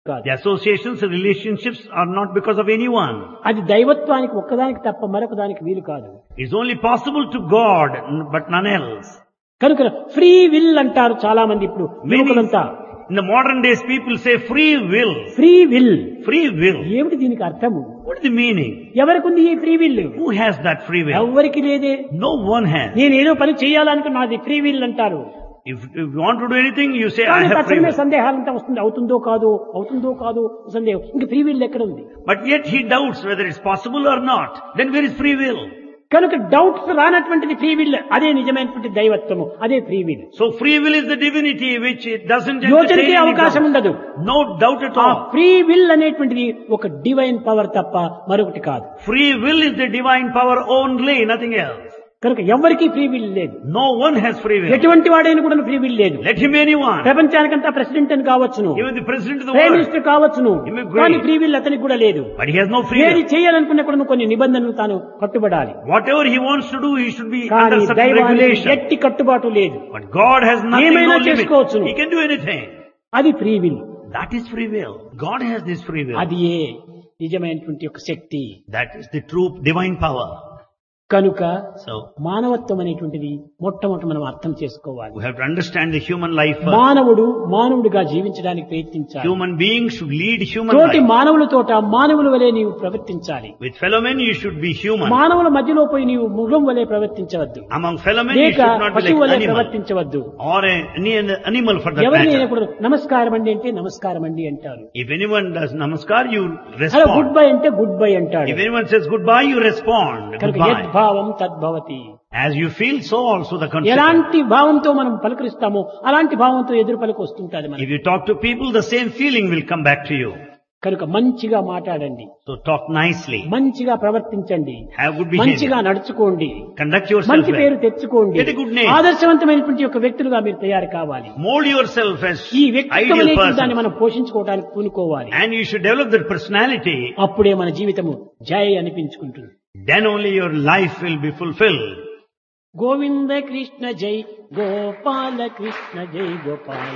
కాదు The associations and relationships are not because of anyone. అది దైవత్వానికి ఒక్కదానికి తప్ప మరొక దానికి వీలు కాదు It's only possible to God, but none else. కనుక ఫ్రీ విల్ అంటారు చాలా మంది ఇప్పుడు Many, యువకులంతా in the modern days, people say free will. Free will Free will. ఏమిటి దీనికి అర్థము What is the meaning? ఎవరికి ఉంది ఈ free will Who has that free will? ఎవరికి లేదే No one has. నేను ఏదో పని చేయాలనుకున్న నాది ఫ్రీ విల్ అంటారు If, if you want to do anything, you say, I కానీ have free తక్షణమే will. సందేహాలంతా వస్తుంది అవుతుందో కాదు అవుతుందో కాదు సందేహం ఇంక ఫ్రీ విల్ ఎక్కడ ఉంది But yet he doubts whether it's possible or not. Then where is free will? కనుక డౌట్స్ రానటువంటిది ఫ్రీ విల్ అదే నిజమైనటువంటి దైవత్వము అదే free will So free will is the divinity which it doesn't యోచనకే entertain any అవకాశం doubt. ఉండదు No doubt at ఆ all. ఫ్రీ విల్ అనేటువంటిది ఒక డివైన్ పవర్ తప్ప మరొకటి కాదు Free will is the divine power only, nothing else. కనుక ఎవరికీ ఫ్రీ విల్ లేదు No one has free will. ఎటువంటి వాడైనా కూడా ఫ్రీ విల్ లేదు Let him be anyone. ప్రపంచానికంతా ప్రైమ్ అని కావచ్చును Even the president of the prime world. Minister కావచ్చును Immigrant. కానీ ఫ్రీ విల్ అతనికి కూడా లేదు But he has no free ఏది will. చేయాలనుకున్నా కూడా కొన్ని నిబంధనలు తాను కట్టుబడాలి Whatever he wants to do, he should be కానీ under certain దైవానికి regulation. ఎట్టి కట్టుబాటు లేదు But God has nothing, ఏమైనా no limit. చేసుకోవచ్చును. He can do anything. అది free will That is free will. God has this free will. అది ఏ నిజమైనటువంటి ఒక శక్తి That is the true divine power. కనుక So, మానవత్వం అనేటువంటిది మొట్టమొదటి మనం అర్థం చేసుకోవాలి we have to understand the human life first. మానవుడు మానవుడిగా జీవించడానికి ప్రయత్నించాలి Human beings should lead human తోటి life. మానవులతోట మానవుల వలె నీవు ప్రవర్తించాలి With fellow men, you should be human. మానవుల మధ్యలో పోయి నీవు మృగం వలె ప్రవర్తించవద్దు Among fellow men, you లేక should not be పశువు like వలె animal. ప్రవర్తించవద్దు Or a, any an animal for that ఎవరినైనా matter. కూడా నమస్కారం అండి అంటే నమస్కారం అండి అంటారు If anyone does namaskar, you అలా గుడ్ respond. బై అంటే గుడ్ బై అంటాడు If anyone says goodbye, you respond. కనుక Goodbye. యద్భావం తద్భవతి As you feel, so also the consequence. ఎలాంటి భావంతో మనం పలకరిస్తామో అలాంటి భావంతో ఎదురు పలుకు వస్తుంటది If మనకి you talk to people, the same feeling will come back to you. కనుక మంచిగా మాట్లాడండి So talk nicely. మంచిగా ప్రవర్తించండి Have good మంచిగా behavior. నడుచుకోండి Conduct yourself మంచి పేరు well. తెచ్చుకోండి Get a good name. ఆదర్శవంతమైనటువంటి ఒక వ్యక్తులుగా మీరు తయారు కావాలి Mold yourself as ఈ వ్యక్తిత్వం ideal అనేటువంటి దాన్ని person. మనం పోషించుకోవడానికి పూనుకోవాలి And you should develop that personality. అప్పుడే మన జీవితము జయ అనిపించుకుంటుంది Then only your life will be fulfilled. Govinda Krishna జై గోపాల కృష్ణ జై గోపాల